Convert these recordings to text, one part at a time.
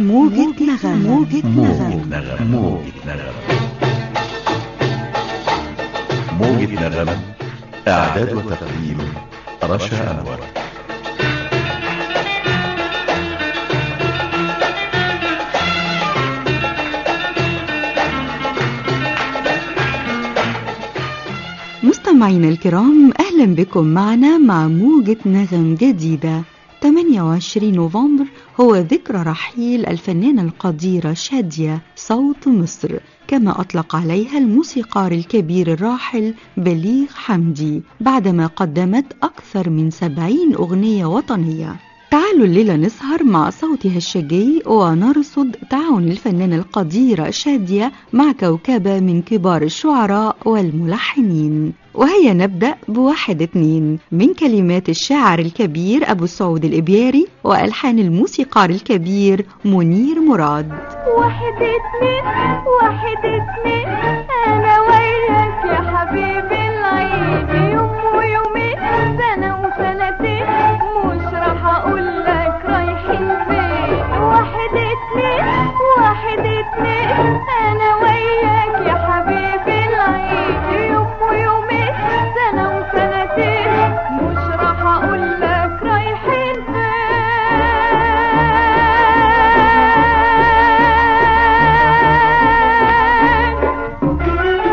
موجة نغم موجة موجة نغم نغم موجة نغم موجة نغم إعداد وتقديم رشا أنور مستمعينا الكرام أهلا بكم معنا مع موجة نغم جديدة 28 نوفمبر هو ذكرى رحيل الفنانة القديرة شادية صوت مصر كما أطلق عليها الموسيقار الكبير الراحل بليغ حمدي بعدما قدمت أكثر من 70 أغنية وطنية تعالوا الليلة نسهر مع صوتها الشجي ونرصد تعاون الفنانة القديرة شادية مع كوكبة من كبار الشعراء والملحنين وهيا نبدأ بواحد اتنين من كلمات الشاعر الكبير أبو سعود الإبياري وألحان الموسيقار الكبير منير مراد واحد اتنين واحد اتنين انا وياك يا حبيبي العيد يوم ويومين سنة وسنتين مش راح اقول لك رايحين فين واحد اتنين واحد اتنين انا وياك يا حبيبي العيد يوم ويومين سنة وسنتين مش راح اقول لك رايحين فين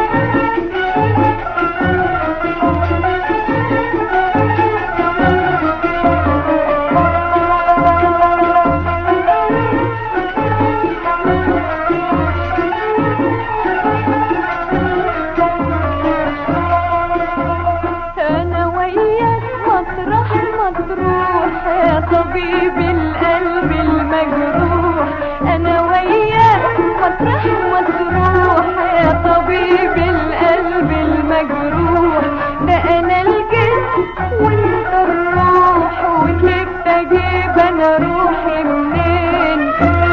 انا وياك مطرح مطروح يا طبيب القلب المجروح انا وياك مطرح مطروح يا طبيب القلب المجروح ده انا الجسم وانت الروح وكيف اجيب انا روحي منين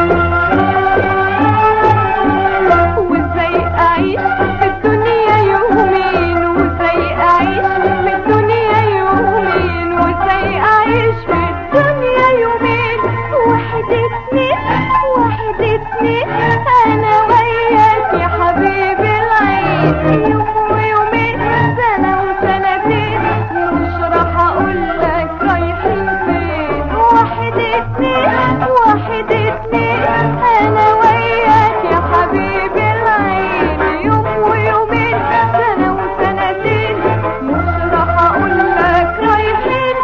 وازاي اعيش في الدنيا يومين وازاي اعيش في الدنيا يومين وازاي اعيش في الدنيا يومين واحد اتنين واحد اتنين انا وياك يا حبيبي العين يوم ويومين سنة وسنتين مش راح اقول لك رايحين فين واحد اتنين واحد اتنين انا وياك يا حبيبي العين يوم ويومين سنة وسنتين مش راح اقول لك رايحين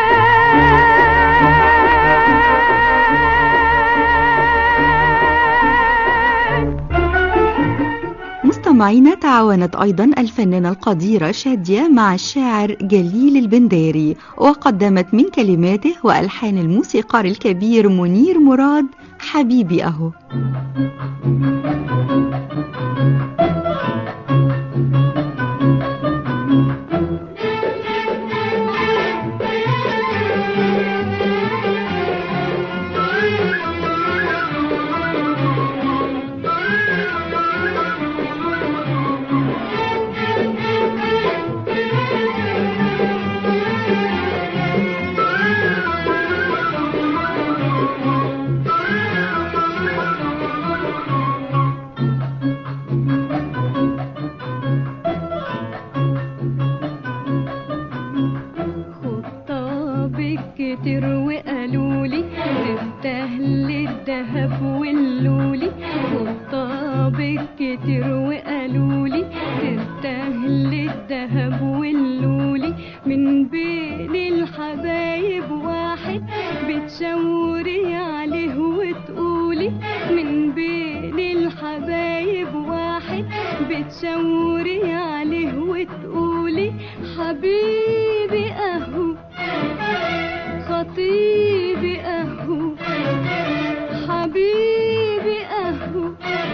فين مستمعينا تعاونت أيضا الفنانة القديرة شادية مع الشاعر جليل البنداري وقدمت من كلماته وألحان الموسيقار الكبير منير مراد حبيبي أهو خطابك كتير وقالولي تستاهل الذهب واللولي خطابك كتير وقالولي تستاهل الذهب واللولي من بين الحبايب واحد بتشاوري عليه وتقولي من بين الحبايب واحد بتشاوري عليه وتقولي حبيبي اهو خطيبي اهو حبيبي اهو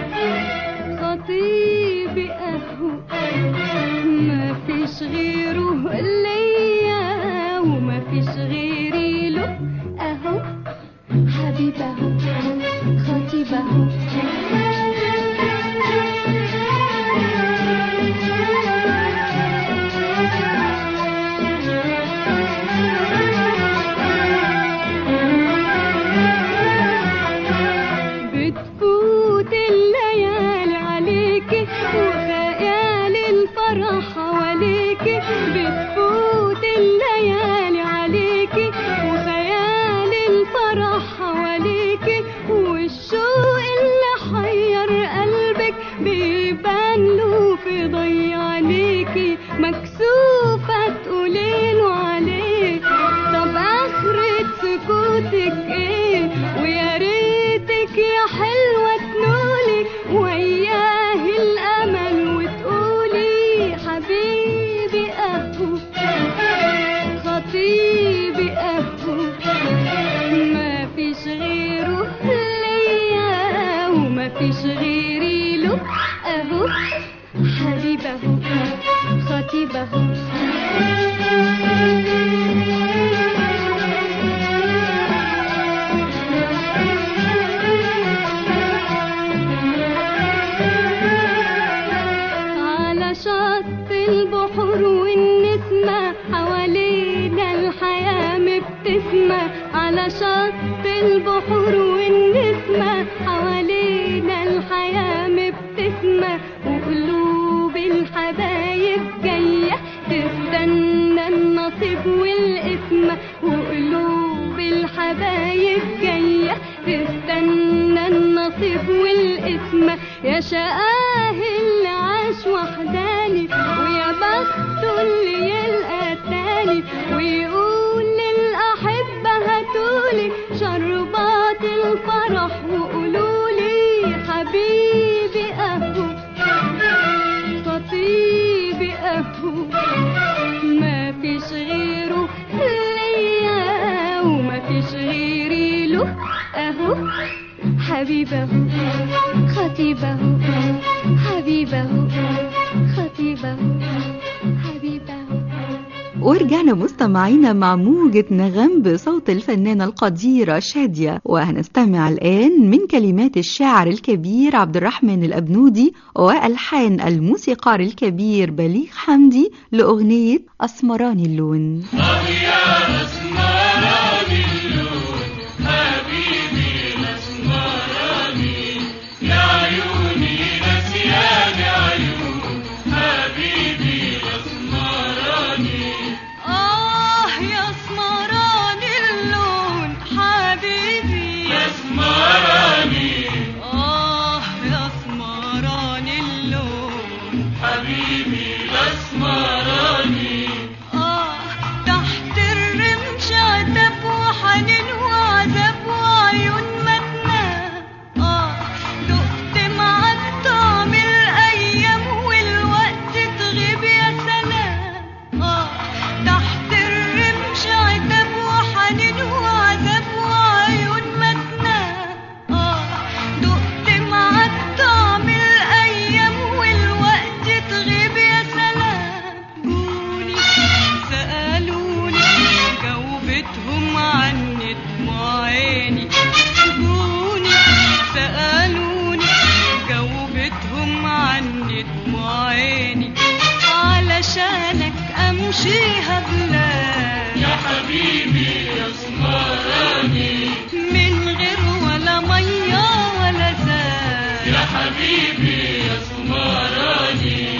خطيبي اهو ما فيش غيره ليا وما فيش غيري له اهو حبيبي اهو خطيبي اهو فيش غيري له اهو حبيبه خطيبه على شط البحور والنسمة حوالينا الحياة مبتسمة على شط البحور والنسمة حوالينا الحياة مبتسمة وقلوب الحبايب جاية تستنى النصيب والقسمة وقلوب الحبايب جاية تستنى النصيب والقسمة يا شقاه اللي عاش وحداني ويا بخته اللي يلقى تاني ويقول للأحبة هاتولي شربات الفرح وقولولي حبيبي أهو خطيبي أهو ما فيش غيره ليا وما فيش غيري له أهو حبيبه خطيبه حبيبه خطيبه حبيبه ورجعنا مستمعينا مع موجة نغم بصوت الفنانة القديرة شادية وهنستمع الآن من كلمات الشاعر الكبير عبد الرحمن الأبنودي وألحان الموسيقار الكبير بليغ حمدي لأغنية أسمراني اللون آه يا اسمراني اللون حبيبي يا اسمراني آه يا اسمراني اللون حبيبي يا اسمراني آه تحت الرمش عتب وحنين وعذاب وعيون منا آه دقت مع الطعم الأيام والوقت تغيب يا سلام آه تحت الرمش عتب وحنين وعذاب وعيون متنا آه دقت مع الطعم الأيام والوقت تغيب يا سلام جوني سألوني جاوبتهم عني دموع عيني جوني سألوني جاوبتهم عني دموع عيني علشانك أمشيها بلاد يا حبيبي يا اسمراني من غير ولا مية ولا زاد يا حبيبي يا اسمراني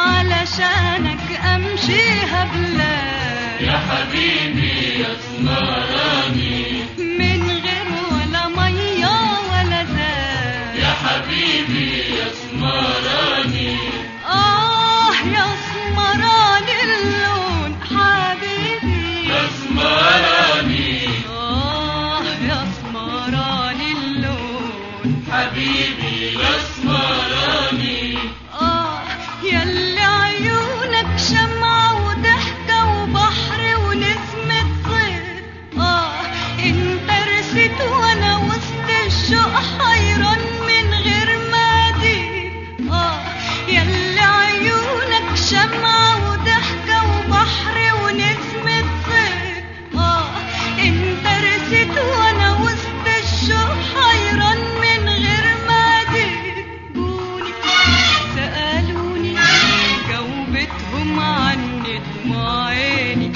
علشانك أمشيها بلاد يا حبيبي يا اسمراني من غير ولا مية ولا زاد يا حبيبي يا اسمراني آه يا اسمراني اللون حبيبي يا اسمراني آه يا اسمراني اللون حبيبي يا اسمراني آه ياللي عيونك شمعة وضحكة وبحر ونسمة صيف آه انت رسيت وانا وسط الشوق حيران من غير ما أديك آه ياللي عيونك شمعة وضحكة وبحر ونسمة صيف آه انت رسيت وانا وسط الشوق حيران من غير ما أديك جوني سألوني جاوبتهم عني دموع عيني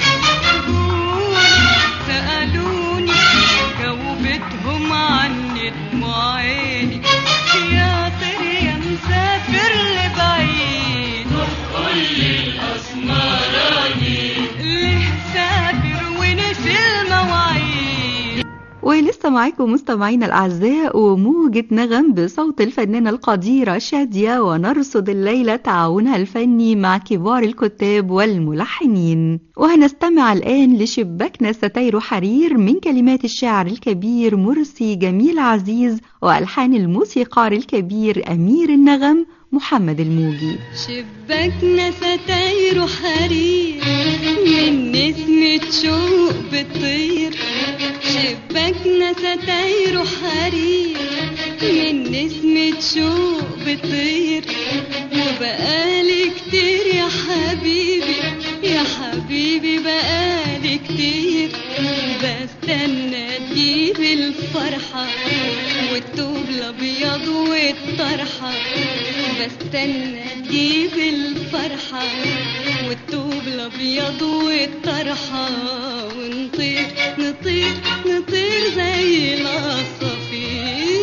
جوني سألوني جاوبتهم عني دموع عيني يا طير يا مسافر لبعيد قولي الأسمراني ليه سافر ونسي المواعيد ولسه معاكم مستمعينا الأعزاء وموجة نغم بصوت الفنانة القديرة شادية ونرصد الليلة تعاونها الفني مع كبار الكتاب والملحنين وهنستمع الآن لشباكنا ستير حرير من كلمات الشاعر الكبير مرسي جميل عزيز وألحان الموسيقار الكبير أمير النغم محمد الموجي شباكنا ستاير حرير من نسمة شوق بتطير شباكنا ستاير حرير من نسمة شوق بتطير وبقالي كتير يا حبيبي يا حبيبي بقالي كتير بستنى تجيب الفرحة والثوب الأبيض والطرحة بستنى تجيب الفرحة والثوب الأبيض والطرحة ونطير نطير نطير زي العصافير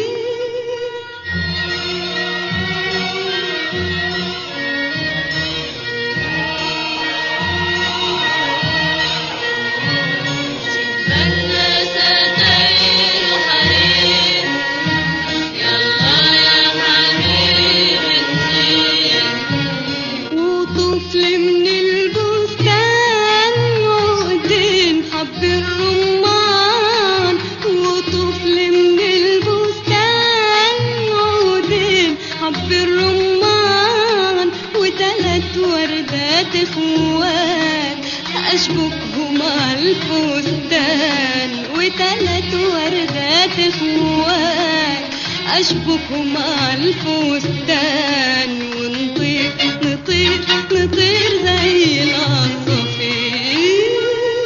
شباكنا ستاير حرير يلا يا حبيبي نطير وطفل من البستان عقدين حب الرمان وطفل من البستان عقدين حب الرمان وتلات وردات اخوات اشبكهم على الفستان وتلات وردات اخوات اشبكهم على الفستان ونطير نطير نطير زي العصافير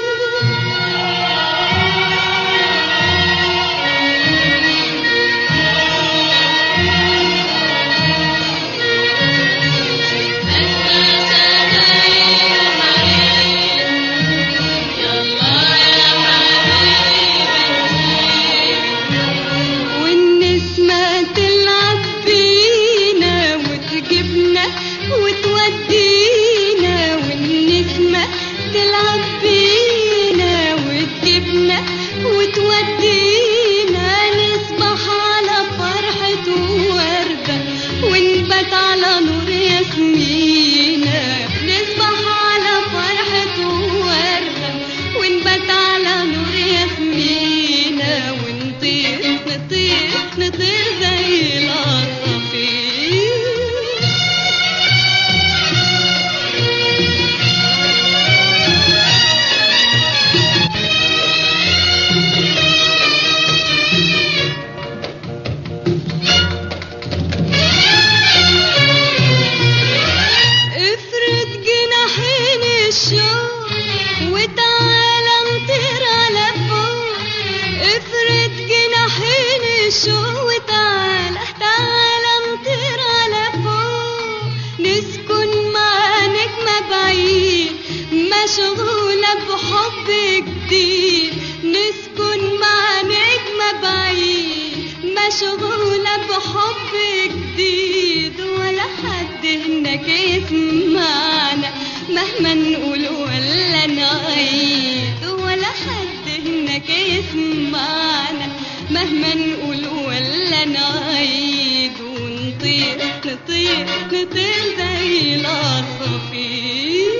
والنسمة تلعب بينا وتجيبنا وتودينا والنسمة تلعب بينا وتجيبنا وتودينا نصبح على فرحة وردة ونبات على نور ياسمينة نصبح على فرحة وردة ونبات على نور ياسمينة ونطير نطير نطير زي العصافير افرد جناحين الشوق وتعالى نطير على فوق افرد جناحين الشوق وتعالى تعالى نطير على فوق نسكن مع نجمة بعيد مشغولة بحب جديد نسكن مع نجمة بعيد مشغولة بحب جديد ولا حد هناك يسمعنا مهما نقول ولا نعيد ولا حد هناك يسمعنا مهما نقول ولا نعيد ونطير نطير نطير زي العصافير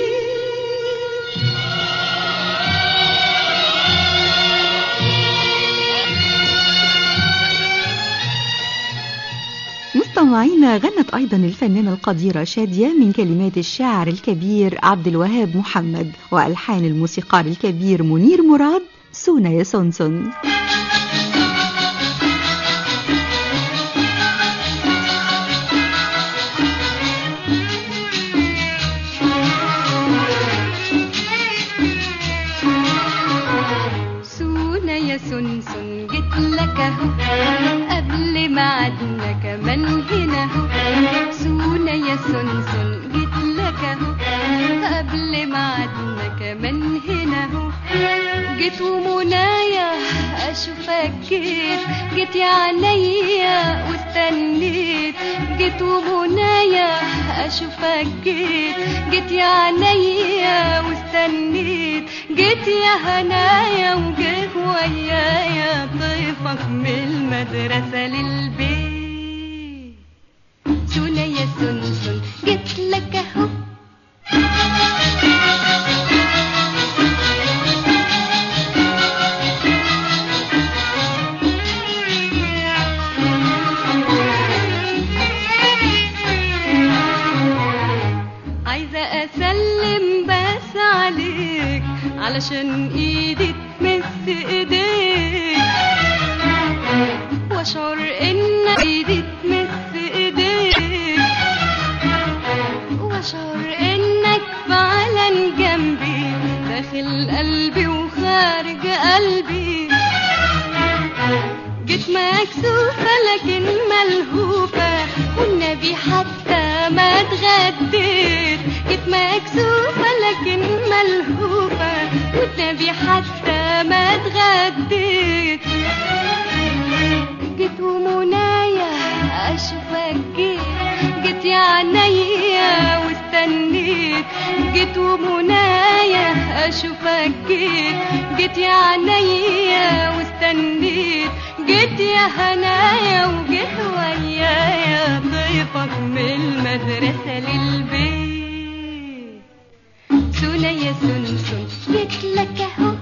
مستمعينا غنت أيضا الفنانة القديرة شادية من كلمات الشاعر الكبير عبد الوهاب محمد وألحان الموسيقار الكبير منير مراد سونا يا سونسون سونا يا سنسن جيت لك اهو قبل ميعادنا كمان هنا اهو سونا يا سنسن جيت لك اهو قبل ميعادنا كمان هنا اهو جيت ومنايا اشوفك جيت جيت يا عينيا واستنيت جيت ومنايا اشوفك جيت جيت يا عينيا واستنيت جيت يا هنايا وجيت ويايا ضيفك من المدرسة للبيت سونا يا سنسن جيت لك اهو عايزة أسلم بس عليك علشان إيدي تمس إيديك جيت جيت ومنايا اشوفك جيت جيت يا عينيا واستنيت جيت يا هنايا وجيت ويايا ضيفك من المدرسة للبيت سونا يا سنسن جيت لك اهو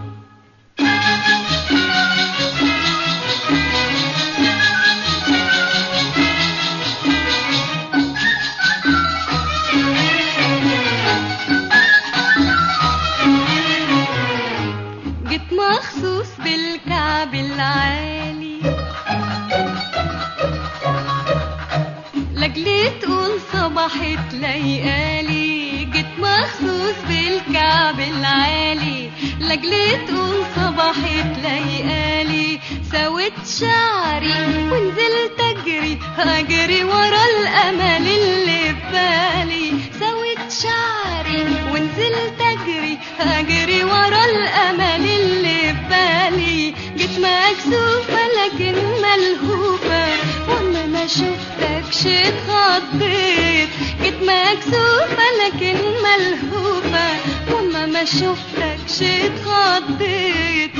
جيت مخصوص بالكعب العالي لاجلي تقول صباحت ليالي جيت مخصوص بالكعب العالي لاجلي تقول صباحت ليالي سويت شعري ونزلت اجري اجري ورا الامل اللي ببالي سويت شعري ونزلت اجري اجري ورا الامل اللي ببالي جيت مكسوفه لكن ملهوفه وانا ما شفتكش اتخضيت جيت مكسوفه لكن ملهوفه وانا ما شفتكش اتخضيت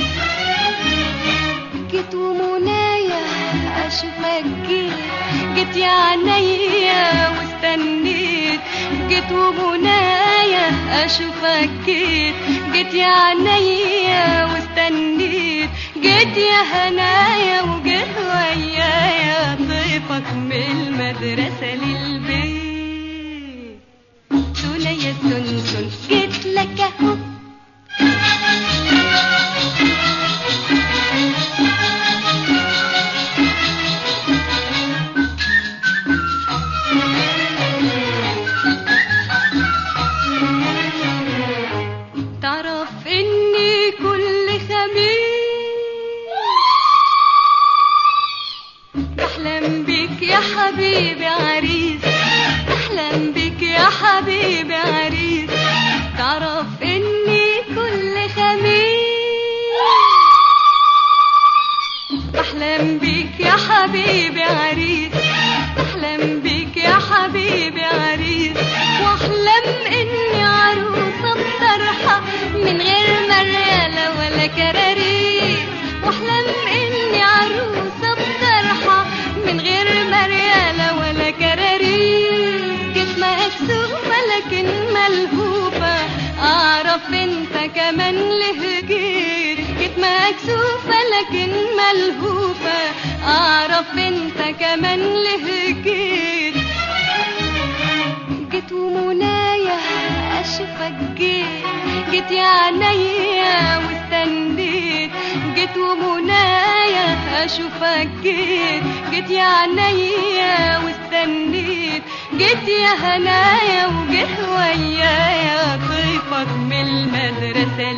جيت ومنايا اشوفك جيت جيت يا عينيا واستنيت جيت ومنايا اشوفك جيت جيت يا عينيا واستنيت جيت يا هنايا وجيت ويايا ضيفك من المدرسة للبيت سونا يا سنسن جيت لك اهو تعرف اني كل خميس بحلم بيك يا حبيبي عريس بحلم بيك يا حبيبي عريس تعرف اني كل خميس بحلم بيك يا حبيبي عريس بحلم بيك يا حبيبي عريس واحلم اني عروسه بطرحه من غير مريالة ولا كراريس واحلم اني عروسه بطرحه من غير مريالة ولا كراريس جيت مكسوفه لكن ملهوفه اعرف انت كمان له جيت جيت مكسوفه لكن ملهوفه اعرف انت كمان له جيت جيت ومنايا اشوفك جيت جيت يا عينيا واستنيت جيت ومنايا اشوفك جيت جيت يا عينيا واستنيت جيت يا هنايا وجيت ويايا ضيفك من المدرسة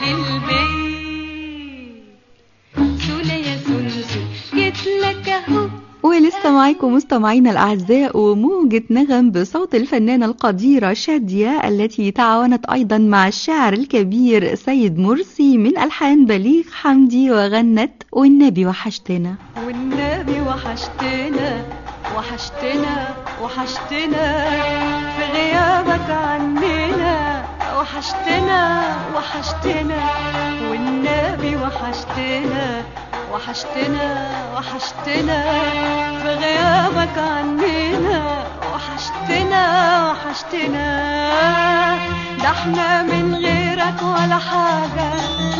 للبيت سونا يا سنسن جيت لك اهو ولسه معاكم مستمعينا الأعزاء وموجة نغم بصوت الفنانة القديرة شادية التي تعاونت أيضا مع الشاعر الكبير سيد مرسي من ألحان بليغ حمدي وغنت والنبي وحشتنا والنبي وحشتنا وحشتنا وحشتنا في غيابك عننا وحشتنا وحشتنا والنبي وحشتنا وحشتنا وحشتنا في غيابك عننا وحشتنا وحشتنا ده احنا من غيرك ولا حاجة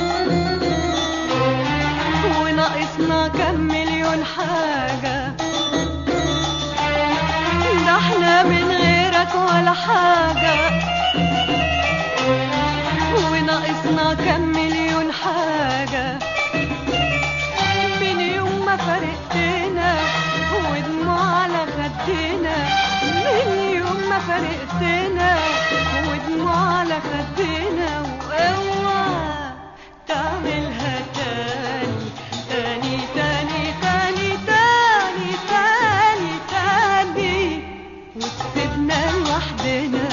وناقصنا كم مليون حاجة ده احنا من غيرك ولا حاجة وناقصنا كم مليون حاجة من يوم ما فرقتنا ودموع على خدنا من يوم ما فرقتنا ودموع على خدنا واوعى تعملها تاني تاني تاني تاني تاني تاني تاني وتسيبنا لوحدنا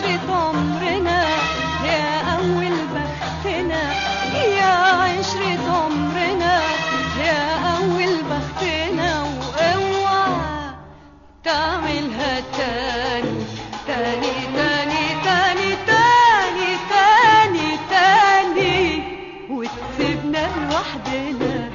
عشرة عمرنا يا أول بختنا يا عشرة عمرنا يا أول بختنا واوعى تعملها تاني تاني تاني تاني تاني تاني تاني وتسيبنا لوحدنا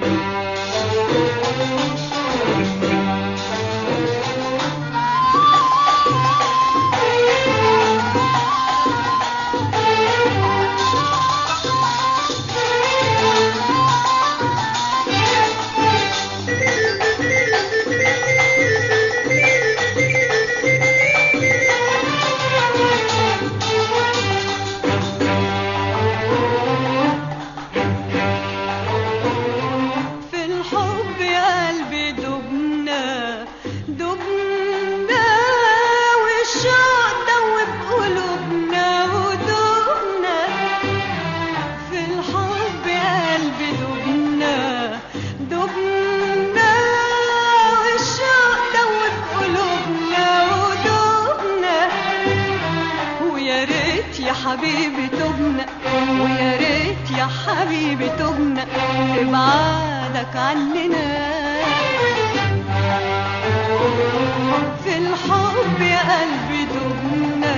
في الحب يا قلبي دبنا دبنا والشوق دوب قلوبنا ودبنا في الحب يا قلبي دبنا دبنا والشوق دوب قلوبنا ودبنا ويا ريت يا حبيبي تبنا ويا ريت يا حبيبي تبنا تبعدك عننا في الحب يا قلبي دبنا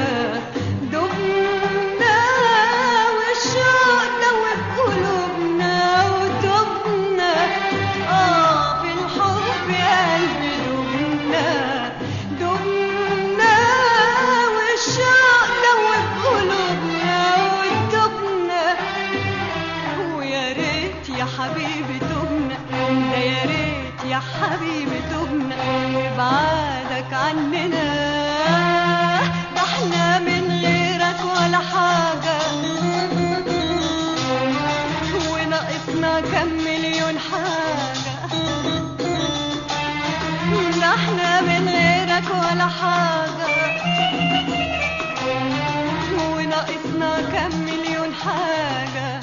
دبنا والشوق دوب قلوبنا ودبنا اه في الحب يا قلبي دبنا دبنا والشوق دوب قلوبنا ودبنا ويا ريت يا حبيبي تبنا ده يا ريت يا حبيبي تبنا بعدك عننا ده احنا من غيرك ولا حاجة وناقصنا كم مليون حاجة ده احنا من غيرك ولا حاجة وناقصنا كم مليون حاجة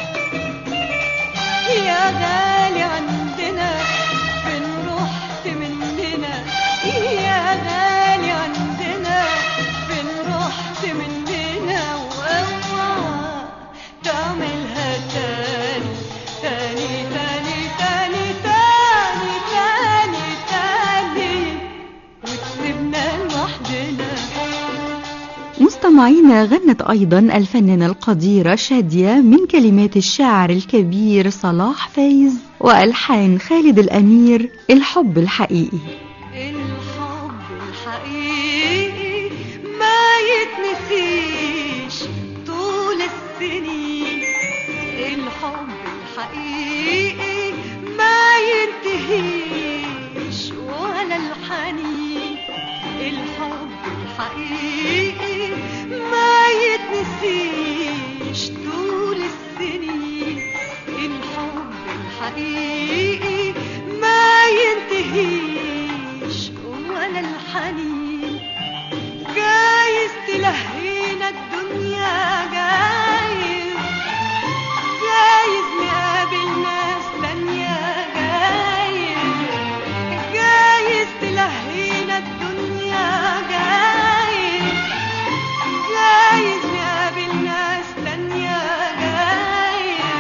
يا غالي عندنا فين رحت مننا يا غالي عندنا فين رحت مننا واوعى تعملها تاني تاني تاني تاني تاني تاني تاني وتسيبنا لوحدنا مستمعينا غنت أيضا الفنانة القديرة شادية من كلمات الشاعر الكبير صلاح فايز وألحان خالد الأمير الحب الحقيقي الحب الحقيقي ما يتنسيش طول السنين الحب الحقيقي ما ينتهيش ولا الحنين الحب الحقيقي ما يتنسيش طول السنين الحب الحقيقي ما ينتهيش ولا الحنين جايز تلهينا الدنيا جايز جايز نقابل ناس تانية جايز جايز تلهينا الدنيا جايز جايز نقابل ناس تانية جايز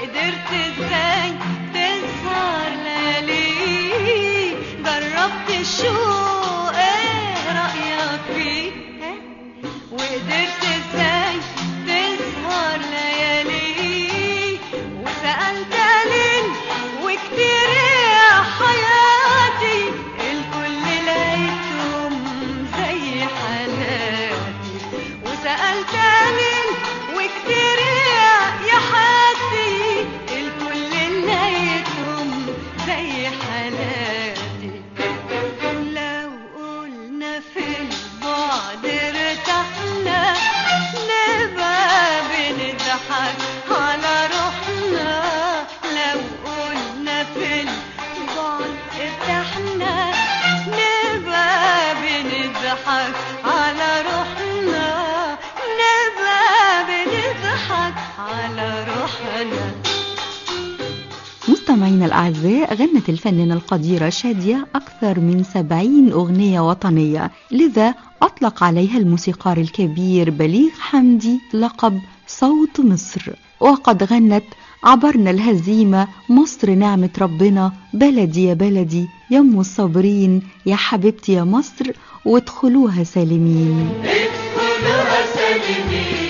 وقدرت ازاي تسهر ليالي جربت الشوق ايه رأيك فيه ها؟ وقدرت ازاي تسهر ليالي وسألت لين وكتير يا حياتي الكل لقيتهم زي حالاتي وسألت لين وكتير يا يا حياتي الكل لقيتهم زي حالاتي لو قلنا في البعد ارتحنا نبقى بنضحك على روحنا لو قلنا في البعد ارتحنا نبقى بنضحك على روحنا نبقى بنضحك على روحنا مستمعينا الأعزاء غنت الفنانة القديرة شادية أكثر من سبعين أغنية وطنية لذا أطلق عليها الموسيقار الكبير بليغ حمدي لقب صوت مصر وقد غنت عبرنا الهزيمة مصر نعمة ربنا بلدي يا بلدي يم الصابرين يا حبيبتي يا مصر وادخلوها سالمين ادخلوها سالمين